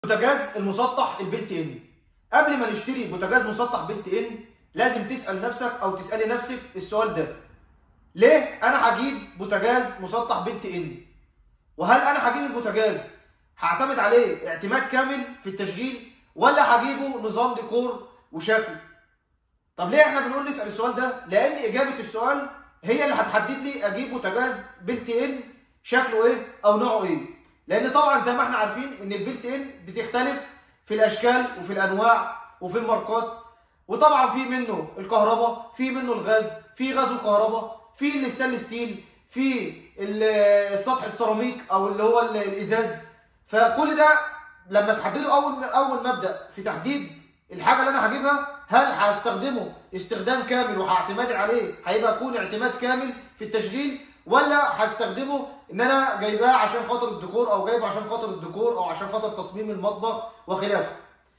بوتاجاز المسطح البلت ان قبل ما نشتري بوتاجاز مسطح بلت ان لازم تسال نفسك او تسالي نفسك السؤال ده ليه انا هجيب بوتاجاز مسطح بلت ان وهل انا هجيب البوتاجاز هعتمد عليه اعتماد كامل في التشغيل ولا هجيبه نظام ديكور وشكل طب ليه احنا بنقول نسال السؤال ده لان اجابه السؤال هي اللي هتحدد لي اجيب بوتاجاز بلت ان شكله ايه او نوعه ايه لان طبعا زي ما احنا عارفين ان البلت ان بتختلف في الاشكال وفي الانواع وفي الماركات وطبعا في منه الكهرباء في منه الغاز في غاز وكهرباء في الستانلس ستيل في السطح السيراميك او اللي هو الازاز فكل ده لما تحدده اول اول مبدا في تحديد الحاجه اللي انا هجيبها هل هستخدمه استخدام كامل وهعتمد عليه هيبقى يكون اعتماد كامل في التشغيل ولا هستخدمه ان انا جايباه عشان خاطر الديكور او جايبه عشان خاطر الديكور او عشان خاطر تصميم المطبخ وخلافه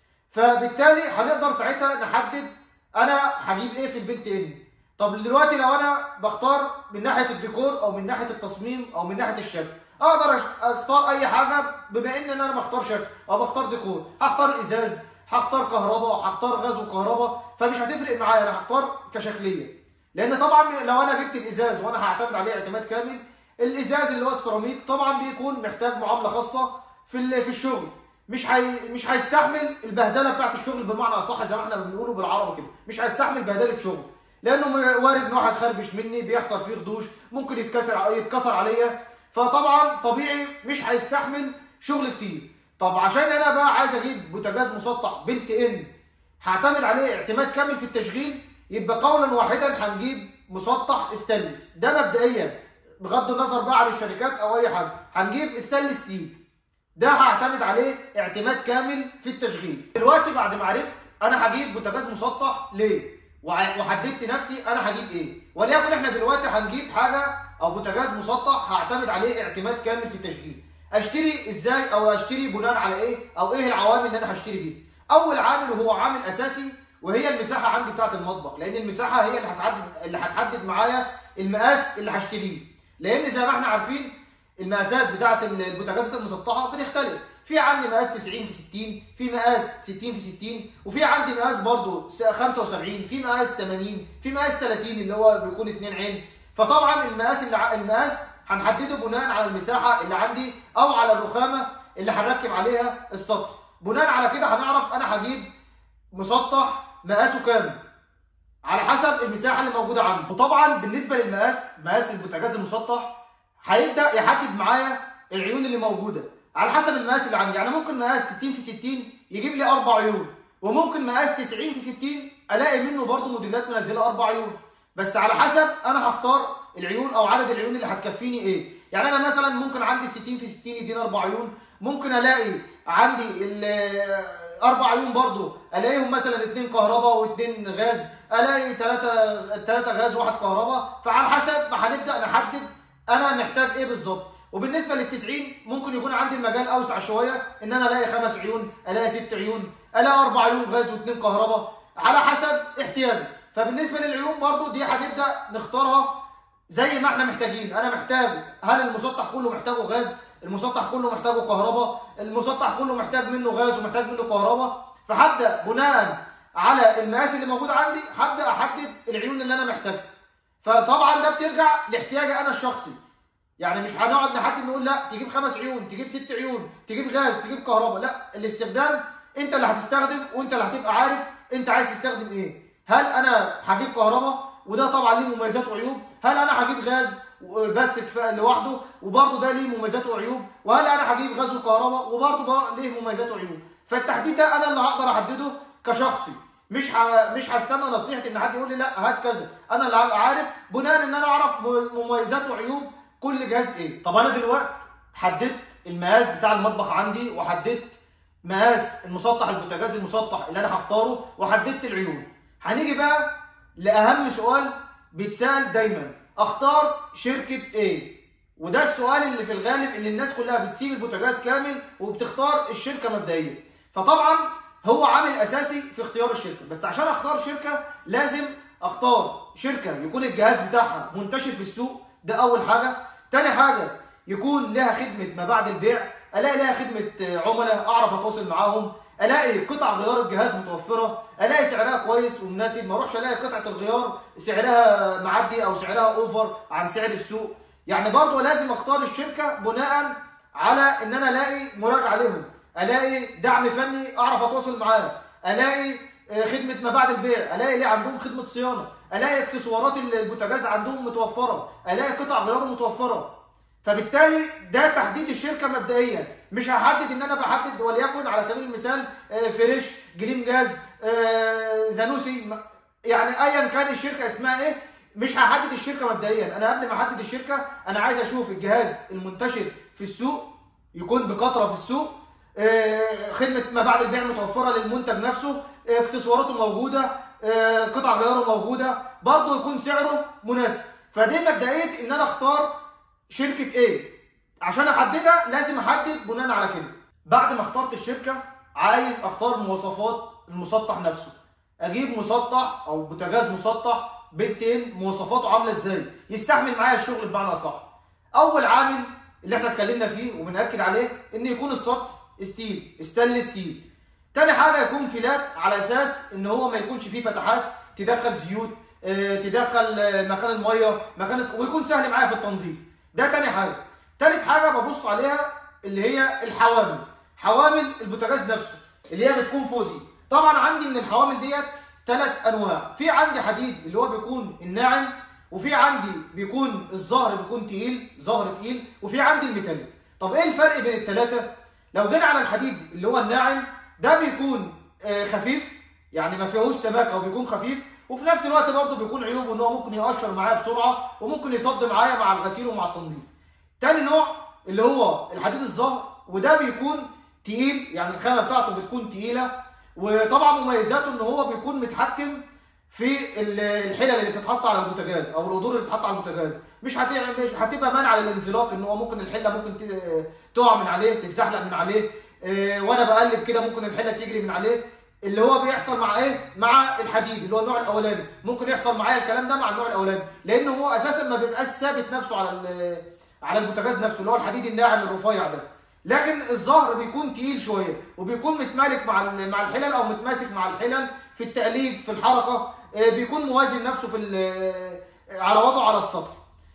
فبالتالي هنقدر ساعتها نحدد انا هجيب ايه في البلت ان طب دلوقتي لو انا بختار من ناحيه الديكور او من ناحيه التصميم او من ناحيه الشكل اقدر اختار اي حاجه بما ان انا بختار شكل او بختار ديكور هختار ازاز هختار كهرباء هختار غاز وكهرباء فمش هتفرق معايا انا هختار كشكليه لان طبعا لو انا جبت الازاز وانا هعتمد عليه اعتماد كامل الازاز اللي هو السيراميك طبعا بيكون محتاج معامله خاصه في في الشغل مش هي مش هيستحمل البهدله بتاعت الشغل بمعنى اصح زي ما احنا بنقوله بالعربي كده مش هيستحمل بهدله شغل لانه وارد ان واحد خربش مني بيحصل فيه خدوش ممكن يتكسر يتكسر عليا فطبعا طبيعي مش هيستحمل شغل كتير طب عشان انا بقى عايز اجيب بوتاجاز مسطح بلت ان هعتمد عليه اعتماد كامل في التشغيل يبقى قولا واحدا هنجيب مسطح استانلس ده مبدئيا بغض النظر بقى عن الشركات او اي حاجه هنجيب استانلس ستيل ده هعتمد عليه اعتماد كامل في التشغيل دلوقتي بعد ما عرفت انا هجيب بوتاجاز مسطح ليه وحددت نفسي انا هجيب ايه وليكن احنا دلوقتي هنجيب حاجه او بوتاجاز مسطح هعتمد عليه اعتماد كامل في التشغيل اشتري ازاي او اشتري بناء على ايه او ايه العوامل اللي انا هشتري بيها اول عامل وهو عامل اساسي وهي المساحه عندي بتاعه المطبخ لان المساحه هي اللي هتحدد اللي هتحدد معايا المقاس اللي هشتريه لان زي ما احنا عارفين المقاسات بتاعه البوتاجازات المسطحه بتختلف في عندي مقاس 90 في 60 في مقاس 60 في 60 وفي عندي مقاس برضو 75 في مقاس 80 في مقاس 30 اللي هو بيكون 2 عين فطبعا المقاس اللي المقاس هنحدده بناء على المساحه اللي عندي او على الرخامه اللي هنركب عليها السطح بناء على كده هنعرف انا هجيب مسطح مقاسه كام على حسب المساحه اللي موجوده عندي وطبعا بالنسبه للمقاس مقاس البوتاجاز المسطح هيبدا يحدد معايا العيون اللي موجوده على حسب المقاس اللي عندي يعني ممكن مقاس 60 في 60 يجيب لي اربع عيون وممكن مقاس 90 في 60 الاقي منه برضه موديلات منزله اربع عيون بس على حسب انا هختار العيون او عدد العيون اللي هتكفيني ايه يعني انا مثلا ممكن عندي 60 في 60 يديني اربع عيون ممكن الاقي عندي اربع عيون برضو الاقيهم مثلا اثنين كهرباء واثنين غاز الاقي ثلاثه ثلاثه غاز واحد كهرباء فعلى حسب ما هنبدا نحدد انا محتاج ايه بالظبط وبالنسبه لل90 ممكن يكون عندي المجال اوسع شويه ان انا الاقي خمس عيون الاقي ست عيون الاقي اربع عيون غاز واثنين كهرباء على حسب احتياجي فبالنسبه للعيون برضو دي هنبدا نختارها زي ما احنا محتاجين انا محتاج هل المسطح كله محتاجه غاز المسطح كله محتاجه كهرباء المسطح كله محتاج منه غاز ومحتاج منه كهرباء فهبدا بناء على المقاس اللي موجود عندي هبدا احدد العيون اللي انا محتاجها فطبعا ده بترجع لاحتياجي انا الشخصي يعني مش هنقعد نحدد نقول لا تجيب خمس عيون تجيب ست عيون تجيب غاز تجيب كهرباء لا الاستخدام انت اللي هتستخدم وانت اللي هتبقى عارف انت عايز تستخدم ايه هل انا هجيب كهرباء وده طبعا ليه مميزات وعيوب هل انا هجيب غاز بس لوحده وبرضه ده ليه مميزات وعيوب وهل انا هجيب غاز وكهرباء وبرضه ليه مميزات وعيوب فالتحديد ده انا اللي هقدر احدده كشخصي مش ه... مش هستنى نصيحه ان حد يقول لي لا هات كذا انا اللي هبقى عارف بناء ان انا اعرف مميزات وعيوب كل جهاز ايه طب انا دلوقتي حددت المقاس بتاع المطبخ عندي وحددت مقاس المسطح البوتاجاز المسطح اللي انا هختاره وحددت العيون هنيجي بقى لاهم سؤال بيتسال دايما اختار شركه ايه وده السؤال اللي في الغالب اللي الناس كلها بتسيب البوتاجاز كامل وبتختار الشركه مبدئيا فطبعا هو عامل اساسي في اختيار الشركه بس عشان اختار شركه لازم اختار شركه يكون الجهاز بتاعها منتشر في السوق ده اول حاجه تاني حاجه يكون لها خدمه ما بعد البيع الاقي لها خدمه عملاء اعرف اتواصل معاهم الاقي قطع غيار الجهاز متوفره الاقي سعرها كويس ومناسب ما اروحش الاقي قطعه الغيار سعرها معدي او سعرها اوفر عن سعر السوق يعني برضه لازم اختار الشركه بناء على ان انا الاقي مراجعه لهم الاقي دعم فني اعرف اتواصل معاه الاقي خدمه ما بعد البيع الاقي ليه عندهم خدمه صيانه الاقي اكسسوارات البوتاجاز عندهم متوفره الاقي قطع غيار متوفره فبالتالي ده تحديد الشركه مبدئيا مش هحدد ان انا بحدد وليكن على سبيل المثال فريش جريم جاز زانوسي يعني ايا كان الشركه اسمها ايه مش هحدد الشركه مبدئيا انا قبل ما احدد الشركه انا عايز اشوف الجهاز المنتشر في السوق يكون بكثره في السوق خدمه ما بعد البيع متوفره للمنتج نفسه اكسسواراته موجوده قطع غياره موجوده برضه يكون سعره مناسب فدي مبدئيه ان انا اختار شركه ايه عشان احددها لازم احدد بناء على كده بعد ما اخترت الشركه عايز اختار مواصفات المسطح نفسه اجيب مسطح او بوتاجاز مسطح بيلتين مواصفاته عامله ازاي يستحمل معايا الشغل بمعنى صح اول عامل اللي احنا اتكلمنا فيه وبناكد عليه ان يكون السطح ستيل ستانلس ستيل تاني حاجه يكون فيلات على اساس ان هو ما يكونش فيه فتحات تدخل زيوت اه تدخل مكان الميه مكان ويكون سهل معايا في التنظيف ده تاني حاجه تالت حاجه ببص عليها اللي هي الحوامل حوامل البوتاجاز نفسه اللي هي بتكون فوق دي طبعا عندي من الحوامل ديت ثلاث انواع في عندي حديد اللي هو بيكون الناعم وفي عندي بيكون الظهر بيكون تقيل ظهر تقيل وفي عندي الميتاليك طب ايه الفرق بين الثلاثه لو جينا على الحديد اللي هو الناعم ده بيكون خفيف يعني ما فيهوش سماك او بيكون خفيف وفي نفس الوقت برضه بيكون عيوبه ان هو ممكن يقشر معايا بسرعه وممكن يصد معايا مع الغسيل ومع التنظيف تاني نوع اللي هو الحديد الظهر وده بيكون تقيل يعني الخامه بتاعته بتكون تقيله وطبعا مميزاته ان هو بيكون متحكم في الحلل اللي بتتحط على البوتاجاز او القدور اللي بتتحط على البوتاجاز مش هتبقى مش هتبقى مانعه للانزلاق ان هو ممكن الحله ممكن تقع من عليه تتزحلق من عليه وانا بقلب كده ممكن الحله تجري من عليه اللي هو بيحصل مع ايه مع الحديد اللي هو النوع الاولاني ممكن يحصل معايا الكلام ده مع النوع الاولاني لان هو اساسا ما بيبقاش ثابت نفسه على على البوتاجاز نفسه اللي هو الحديد الناعم الرفيع ده لكن الظهر بيكون تقيل شويه وبيكون متمالك مع مع الحلل او متماسك مع الحلل في التقليب في الحركه بيكون موازن نفسه في على وضعه على السطح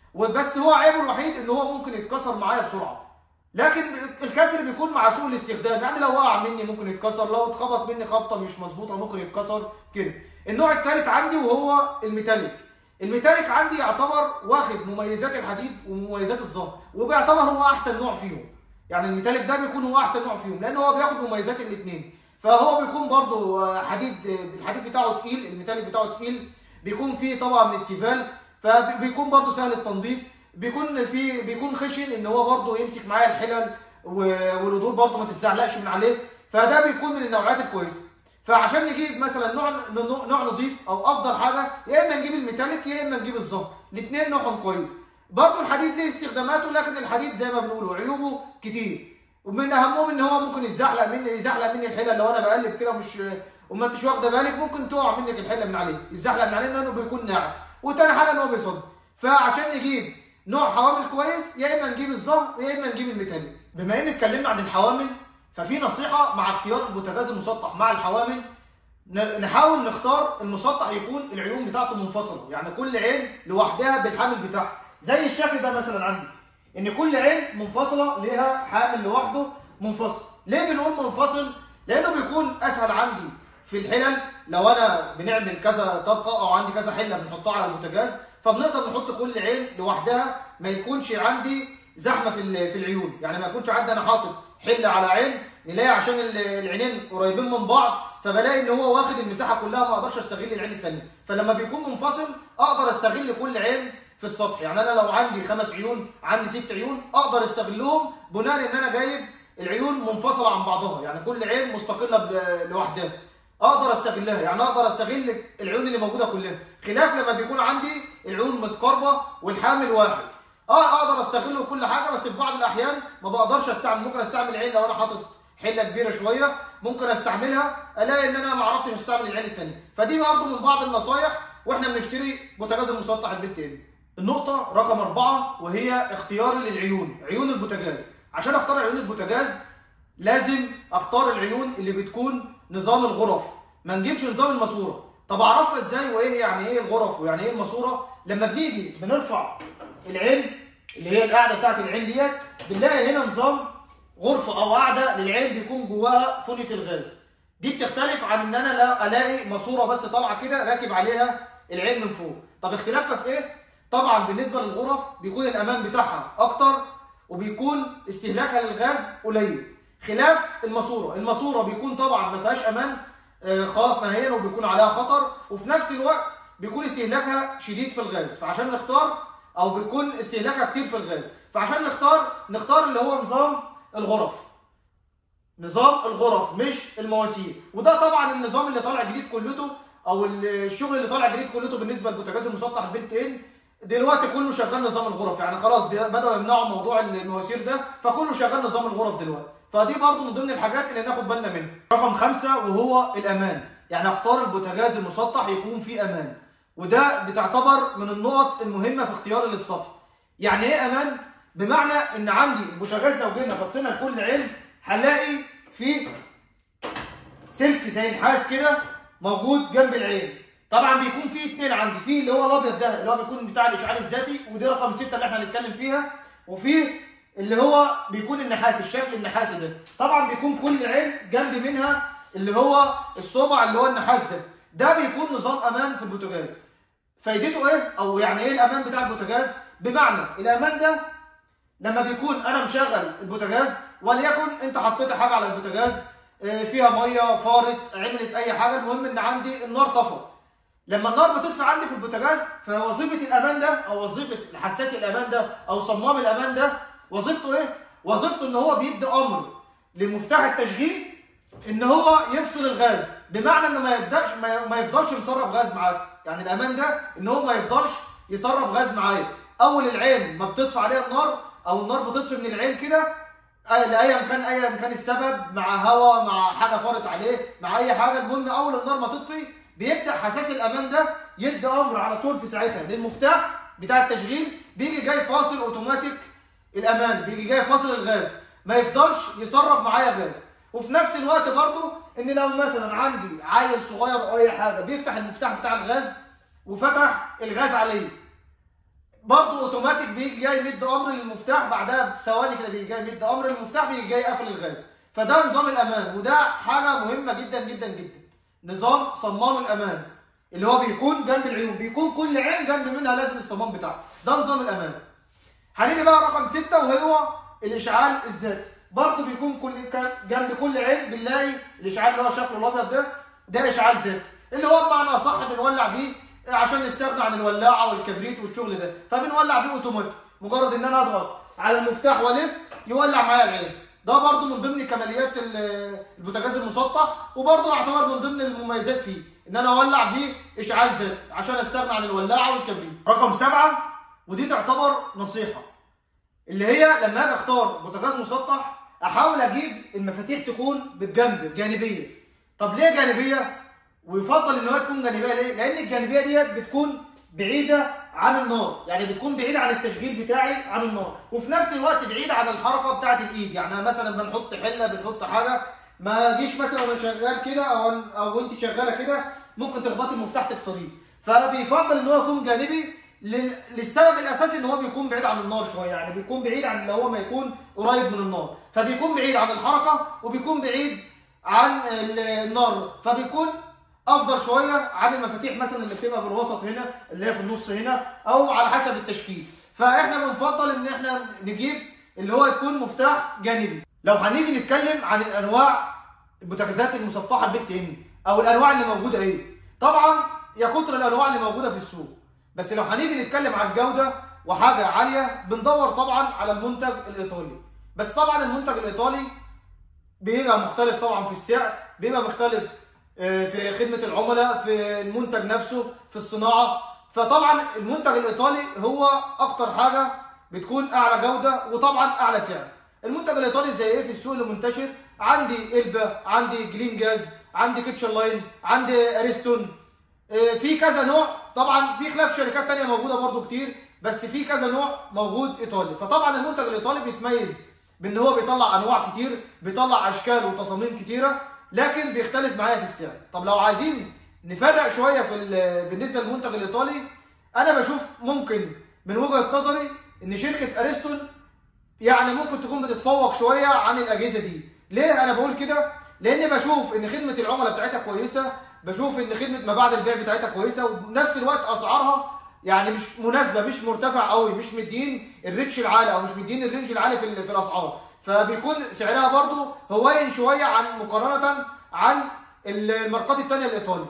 وبس هو عيبه الوحيد ان هو ممكن يتكسر معايا بسرعه لكن الكسر بيكون مع سوء الاستخدام يعني لو وقع مني ممكن يتكسر لو اتخبط مني خبطه مش مظبوطه ممكن يتكسر كده النوع الثالث عندي وهو الميتاليك الميتاليك عندي يعتبر واخد مميزات الحديد ومميزات الظهر وبيعتبر هو احسن نوع فيهم يعني الميتاليك ده بيكون هو احسن نوع فيهم لان هو بياخد مميزات الاثنين فهو بيكون برضو حديد الحديد بتاعه تقيل الميتاليك بتاعه تقيل بيكون فيه طبعا من التيفال فبيكون برضو سهل التنظيف بيكون في بيكون خشن ان هو برضو يمسك معايا الحلل والقدور برضو ما تتزعلقش من عليه فده بيكون من النوعيات الكويسه فعشان نجيب مثلا نوع نوع نظيف او افضل حاجه يا اما نجيب الميتاليك يا اما نجيب الظهر الاثنين نوعهم كويس برضو الحديد ليه استخداماته لكن الحديد زي ما بنقوله عيوبه كتير ومن اهمهم ان هو ممكن يزحلق مني يزحلق مني الحله لو انا بقلب كده مش وما انتش واخده بالك ممكن تقع منك الحله من عليه يزحلق من عليه لانه بيكون ناعم وتاني حاجه ان هو بيصد فعشان نجيب نوع حوامل كويس يا اما نجيب الظهر يا اما نجيب الميتاليك بما ان اتكلمنا عن الحوامل ففي نصيحه مع اختيار البوتاجاز المسطح مع الحوامل نحاول نختار المسطح يكون العيون بتاعته منفصله يعني كل عين لوحدها بالحامل بتاعها زي الشكل ده مثلا عندي ان كل عين منفصله ليها حامل لوحده منفصل ليه بنقول منفصل لانه بيكون اسهل عندي في الحلل لو انا بنعمل كذا طبقه او عندي كذا حله بنحطها على البوتاجاز فبنقدر نحط كل عين لوحدها ما يكونش عندي زحمه في في العيون يعني ما يكونش عندي انا حاطط حله على عين نلاقي عشان العينين قريبين من بعض فبلاقي ان هو واخد المساحه كلها ما اقدرش استغل العين الثانيه فلما بيكون منفصل اقدر استغل كل عين في السطح يعني انا لو عندي خمس عيون عندي ست عيون اقدر استغلهم بناء ان انا جايب العيون منفصله عن بعضها يعني كل عين مستقله لوحدها اقدر استغلها يعني اقدر استغل العيون اللي موجوده كلها خلاف لما بيكون عندي العيون متقاربه والحامل واحد اه اقدر استغله كل حاجه بس في بعض الاحيان ما بقدرش استعمل ممكن استعمل العين لو انا حاطط حله كبيره شويه ممكن استعملها الاقي ان انا ما عرفتش استعمل العين الثانيه فدي برضه من بعض النصايح واحنا بنشتري بوتاجاز المسطح البيت تاني النقطه رقم أربعة وهي اختياري للعيون عيون البوتاجاز عشان اختار عيون البوتاجاز لازم اختار العيون اللي بتكون نظام الغرف ما نجيبش نظام الماسوره طب اعرفها ازاي وايه يعني ايه الغرف ويعني ايه الماسوره لما بنيجي بنرفع العين اللي هي القاعده بتاعت العين ديت بنلاقي هنا نظام غرفه او قاعده للعين بيكون جواها فوله الغاز دي بتختلف عن ان انا لا الاقي ماسوره بس طالعه كده راكب عليها العين من فوق طب اختلافها في ايه طبعا بالنسبه للغرف بيكون الامان بتاعها اكتر وبيكون استهلاكها للغاز قليل خلاف الماسوره الماسوره بيكون طبعا ما فيهاش امان آه، خالص نهائيا وبيكون عليها خطر وفي نفس الوقت بيكون استهلاكها شديد في الغاز فعشان نختار او بيكون استهلاكها كتير في الغاز فعشان نختار نختار اللي هو نظام الغرف نظام الغرف مش المواسير وده طبعا النظام اللي طالع جديد كلته او الشغل اللي طالع جديد كلته بالنسبه للبوتاجاز المسطح البيلت ان دلوقتي كله شغال نظام الغرف يعني خلاص بي- بداوا يمنعوا موضوع المواسير ده فكله شغال نظام الغرف دلوقتي فدي برضو من ضمن الحاجات اللي ناخد بالنا منها رقم خمسة وهو الامان يعني اختار البوتاجاز المسطح يكون فيه امان وده بتعتبر من النقط المهمه في اختياري للسطح يعني ايه امان بمعنى ان عندي البوتاجاز لو جينا بصينا لكل عين هنلاقي في سلك زي نحاس كده موجود جنب العين طبعا بيكون في اتنين عندي في اللي هو الابيض ده اللي هو بيكون بتاع الاشعاع الذاتي ودي رقم ستة اللي احنا هنتكلم فيها وفي اللي هو بيكون النحاسي الشكل النحاسي ده طبعا بيكون كل عين جنب منها اللي هو الصبع اللي هو النحاس ده ده بيكون نظام امان في البوتاجاز فايدته ايه او يعني ايه الامان بتاع البوتاجاز بمعنى الامان ده لما بيكون انا مشغل البوتاجاز وليكن انت حطيت حاجه على البوتاجاز آه، فيها ميه فارت عملت اي حاجه المهم ان عندي النار طفت لما النار بتطفي عندي في البوتاجاز فوظيفه الامان ده او وظيفه الحساس الامان ده او صمام الامان ده وظيفته ايه وظيفته ان هو بيدي امر لمفتاح التشغيل ان هو يفصل الغاز بمعنى انه ما يبداش ما ما يفضلش مسرب غاز معاك يعني الامان ده ان هو ما يفضلش يسرب غاز معايا اول العين ما بتطفي عليها النار او النار بتطفي من العين كده أي- لايا كان ايا كان السبب مع هواء مع حاجه فارت عليه مع اي حاجه المهم اول النار ما تطفي بيبدا حساس الامان ده يدي امر على طول في ساعتها للمفتاح بتاع التشغيل بيجي جاي فاصل اوتوماتيك الامان بيجي جاي فاصل الغاز ما يفضلش يسرب معايا غاز وفي نفس الوقت برضو ان لو مثلا عندي عيل صغير او اي حاجه بيفتح المفتاح بتاع الغاز وفتح الغاز عليه برضه اوتوماتيك بيجي جاي يمد امر للمفتاح بعدها بثواني كده بيجي جاي يمد امر للمفتاح بيجي جاي قافل الغاز فده نظام الامان وده حاجه مهمه جدا جدا جدا نظام صمام الامان اللي هو بيكون جنب العيون بيكون كل عين جنب منها لازم الصمام بتاعها ده نظام الامان هنيجي بقى رقم ستة وهو الاشعال الذاتي برضه بيكون كل كان- جنب كل عين بنلاقي الاشعال اللي هو شكله الابيض ده ده اشعال ذاتي اللي هو بمعنى اصح بنولع بيه عشان نستغنى عن الولاعه والكبريت والشغل ده فبنولع بيه اوتوماتيك مجرد ان انا اضغط على المفتاح والف يولع معايا العين ده برضه من ضمن كماليات ال- البوتاجاز المسطح وبرضه يعتبر من ضمن المميزات فيه ان انا اولع بيه اشعال ذاتي عشان استغنى عن الولاعه والكبريت رقم سبعة ودي تعتبر نصيحه اللي هي لما اجي اختار بوتاجاز مسطح احاول اجيب المفاتيح تكون بالجنب جانبيه طب ليه جانبيه ويفضل ان هي تكون جانبيه ليه لان الجانبيه ديت بتكون بعيده عن النار يعني بتكون بعيده عن التشغيل بتاعي عن النار وفي نفس الوقت بعيده عن الحركه بتاعه الايد يعني أنا مثلا بنحط حله بنحط حاجه ما اجيش مثلا وانا شغال كده او او انت شغاله كده ممكن تخبطي المفتاح تكسريه فبيفضل ان هو يكون جانبي لل- للسبب الاساسي ان هو بيكون بعيد عن النار شويه يعني بيكون بعيد عن اللي هو ما يكون قريب من النار فبيكون بعيد عن الحركه وبيكون بعيد عن ال- النار فبيكون افضل شويه عن المفاتيح مثلا اللي بتبقى في الوسط هنا اللي هي في النص هنا او على حسب التشكيل فاحنا بنفضل ان احنا نجيب اللي هو يكون مفتاح جانبي لو هنيجي نتكلم عن الانواع البوتاجازات المسطحه البيلت ان او الانواع اللي موجوده ايه طبعا يا كتر الانواع اللي موجوده في السوق بس لو هنيجي نتكلم عن الجوده وحاجه عاليه بندور طبعا على المنتج الايطالي بس طبعا المنتج الايطالي بيبقى مختلف طبعا في السعر بيبقى مختلف آه، في خدمه العملاء في المنتج نفسه في الصناعه فطبعا المنتج الايطالي هو اكتر حاجه بتكون اعلى جوده وطبعا اعلى سعر المنتج الايطالي زي ايه في السوق اللي منتشر عندي البا عندي جليم جاز عندي كيتشن لاين عندي اريستون آه، في كذا نوع طبعا في خلاف شركات تانية موجوده برضو كتير بس في كذا نوع موجود ايطالي فطبعا المنتج الايطالي بيتميز بان هو بيطلع انواع كتير بيطلع اشكال وتصاميم كتيره لكن بيختلف معايا في السعر طب لو عايزين نفرق شويه في ال- بالنسبه للمنتج الايطالي انا بشوف ممكن من وجهه نظري ان شركه اريستون يعني ممكن تكون بتتفوق شويه عن الاجهزه دي ليه انا بقول كده لان بشوف ان خدمه العملاء بتاعتها كويسه بشوف ان خدمه ما بعد البيع بتاعتها كويسه وبنفس الوقت اسعارها يعني مش مناسبه مش مرتفع قوي مش مدين الريتش العالي او مش مدين الرينج العالي في ال- في الاسعار فبيكون سعرها برضو هوين شويه عن مقارنه عن الماركات التانية الايطالي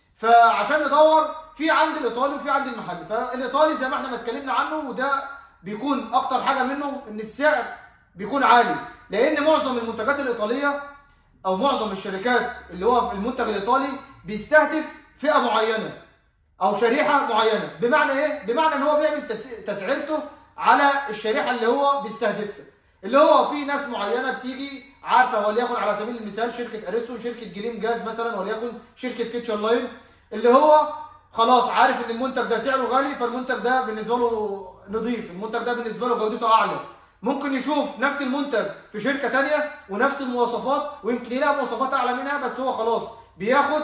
فعشان ندور في عند الايطالي وفي عند المحلي فالايطالي زي ما احنا ما اتكلمنا عنه وده بيكون اكتر حاجه منه ان السعر بيكون عالي لان معظم المنتجات الايطاليه او معظم الشركات اللي هو في المنتج الايطالي بيستهدف فئه معينه او شريحه معينه بمعنى ايه بمعنى ان هو بيعمل تس- تسعيرته على الشريحه اللي هو بيستهدفها اللي هو في ناس معينه بتيجي عارفه وليكن على سبيل المثال شركه اريستون شركه جليم جاز مثلا وليكن شركه كيتشن لاين اللي هو خلاص عارف ان المنتج ده سعره غالي فالمنتج ده بالنسبه له نظيف المنتج ده بالنسبه له جودته اعلى ممكن يشوف نفس المنتج في شركه تانية ونفس المواصفات ويمكن يلاقي مواصفات اعلى منها بس هو خلاص بياخد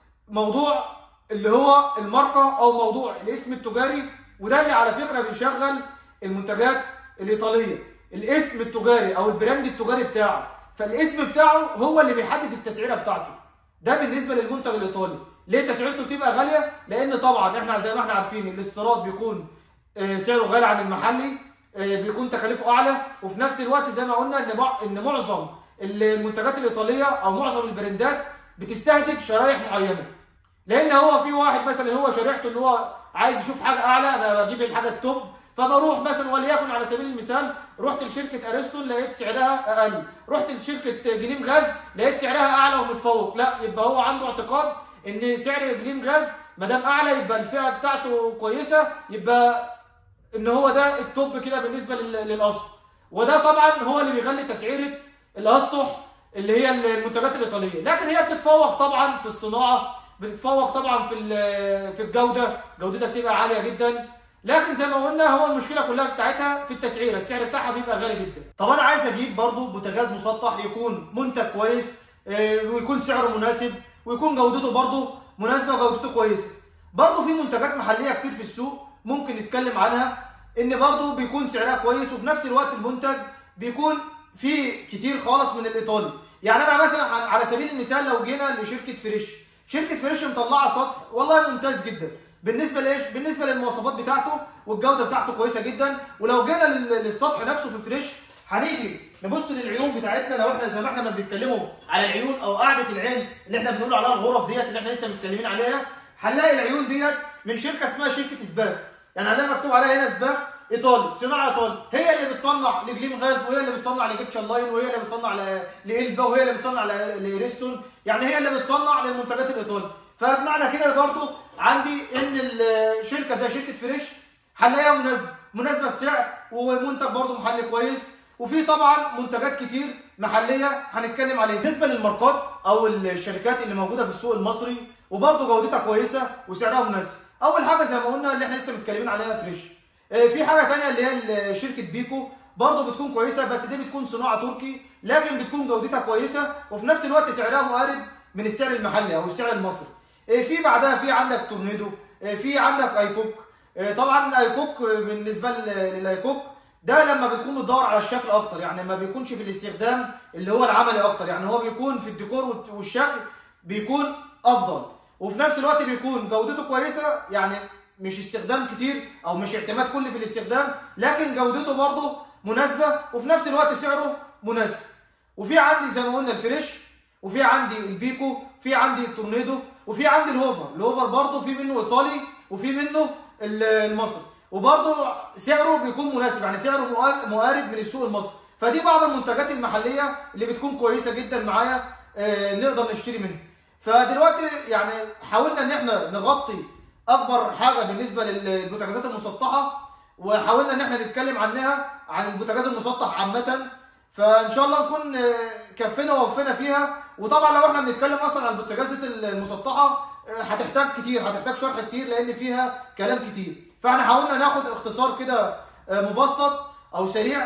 موضوع اللي هو الماركه او موضوع الاسم التجاري وده اللي على فكره بيشغل المنتجات الايطاليه الاسم التجاري او البراند التجاري بتاعه فالاسم بتاعه هو اللي بيحدد التسعيره بتاعته ده بالنسبه للمنتج الايطالي ليه تسعيرته بتبقى غاليه لان طبعا احنا زي ما احنا عارفين الاستيراد بيكون آه، سعره غالي عن المحلي آه، بيكون تكاليفه اعلى وفي نفس الوقت زي ما قلنا ان مع- ان معظم المنتجات الايطاليه او معظم البراندات بتستهدف شرائح معينه لان هو في واحد مثلا هو شريحته ان هو عايز يشوف حاجه اعلى انا بجيب الحاجه التوب فبروح مثلا وليكن على سبيل المثال رحت لشركه ارسطو لقيت سعرها اقل رحت لشركه جليم غاز لقيت سعرها اعلى ومتفوق لا يبقى هو عنده اعتقاد ان سعر جليم غاز ما دام اعلى يبقى الفئه بتاعته كويسه يبقى ان هو ده التوب كده بالنسبه لل- للاسطح وده طبعا هو اللي بيغلي تسعيره الاسطح اللي هي المنتجات الايطاليه لكن هي بتتفوق طبعا في الصناعه بتتفوق طبعا في ال- في الجوده جودتها بتبقى عاليه جدا لكن زي ما قلنا هو المشكله كلها بتاعتها في التسعيره السعر بتاعها بيبقى غالي جدا طب انا عايز اجيب برضو بوتاجاز مسطح يكون منتج كويس آه، ويكون سعره مناسب ويكون جودته برضو مناسبه وجودته كويسه برضو في منتجات محليه كتير في السوق ممكن نتكلم عنها ان برضو بيكون سعرها كويس وفي نفس الوقت المنتج بيكون فيه كتير خالص من الايطالي يعني انا مثلا عن- على سبيل المثال لو جينا لشركه فريش شركه فريش مطلعه سطح والله ممتاز جدا بالنسبه لايش بالنسبه للمواصفات بتاعته والجوده بتاعته كويسه جدا ولو جينا لل- للسطح نفسه في فريش هنيجي نبص للعيون بتاعتنا لو احنا زي ما احنا ما بنتكلموا على العيون او قاعده العين اللي احنا بنقول عليها الغرف ديت اللي احنا لسه متكلمين عليها هنلاقي العيون ديت من شركه اسمها شركه سباف يعني هنلاقي مكتوب عليها هنا سباف ايطالي صناعه ايطالي هي اللي بتصنع لجليم غاز وهي اللي بتصنع لجيتشن لاين وهي اللي بتصنع ل- لإلبا وهي اللي بتصنع ل- لريستون يعني هي اللي بتصنع للمنتجات الايطالي فبمعنى كده برضو عندي ان الشركه زي شركه فريش هنلاقيها مناسبه مناسبه في سعر ومنتج برضو محلي كويس وفي طبعا منتجات كتير محليه هنتكلم عليها بالنسبه للماركات او الشركات اللي موجوده في السوق المصري وبرضو جودتها كويسه وسعرها مناسب اول حاجه زي ما قلنا اللي احنا لسه متكلمين عليها فريش آه، في حاجه تانية اللي هي شركه بيكو برضه بتكون كويسه بس دي بتكون صناعه تركي لكن بتكون جودتها كويسه وفي نفس الوقت سعرها مقارب من السعر المحلي او السعر المصري آه، في بعدها في عندك تورنيدو آه، في عندك ايكوك آه، طبعا ايكوك آه، بالنسبه لل- للايكوك ده لما بتكون بتدور على الشكل اكتر يعني ما بيكونش في الاستخدام اللي هو العملي اكتر يعني هو بيكون في الديكور والت- والشكل بيكون افضل وفي نفس الوقت بيكون جودته كويسه يعني مش استخدام كتير او مش اعتماد كلي في الاستخدام لكن جودته برضه مناسبه وفي نفس الوقت سعره مناسب وفي عندي زي ما قلنا الفريش وفي عندي البيكو في عندي التورنيدو وفي عندي الهوفر الهوفر برضه في منه ايطالي وفي منه ال- المصري وبرضه سعره بيكون مناسب يعني سعره مقار- مقارب من السوق المصري فدي بعض المنتجات المحليه اللي بتكون كويسه جدا معايا آه، نقدر نشتري منها فدلوقتي يعني حاولنا ان احنا نغطي اكبر حاجه بالنسبه للبوتاجازات المسطحه وحاولنا ان احنا نتكلم عنها عن البوتاجاز المسطح عامه فان شاء الله نكون آه، كفينا ووفينا فيها وطبعا لو احنا بنتكلم اصلا عن البوتاجازات المسطحه آه، هتحتاج كتير هتحتاج شرح كتير لان فيها كلام كتير فاحنا حاولنا ناخد اختصار كده آه، مبسط او سريع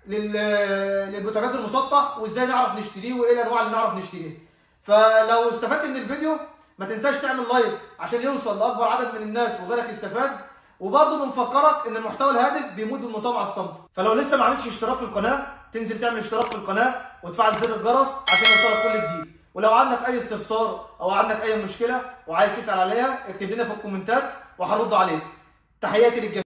لل... للبوتاجاز المسطح وازاي نعرف نشتريه وايه الانواع اللي نعرف نشتريها فلو استفدت من الفيديو ما تنساش تعمل لايك عشان يوصل لاكبر عدد من الناس وغيرك يستفاد وبرضه بنفكرك ان المحتوى الهادف بيموت بالمتابعه الصامته فلو لسه ما عملتش اشتراك في القناه تنزل تعمل اشتراك في القناه وتفعل زر الجرس عشان يوصلك كل جديد ولو عندك اي استفسار او عندك اي مشكله وعايز تسال عليها اكتب لنا في الكومنتات وهرد عليك تحياتي للجميع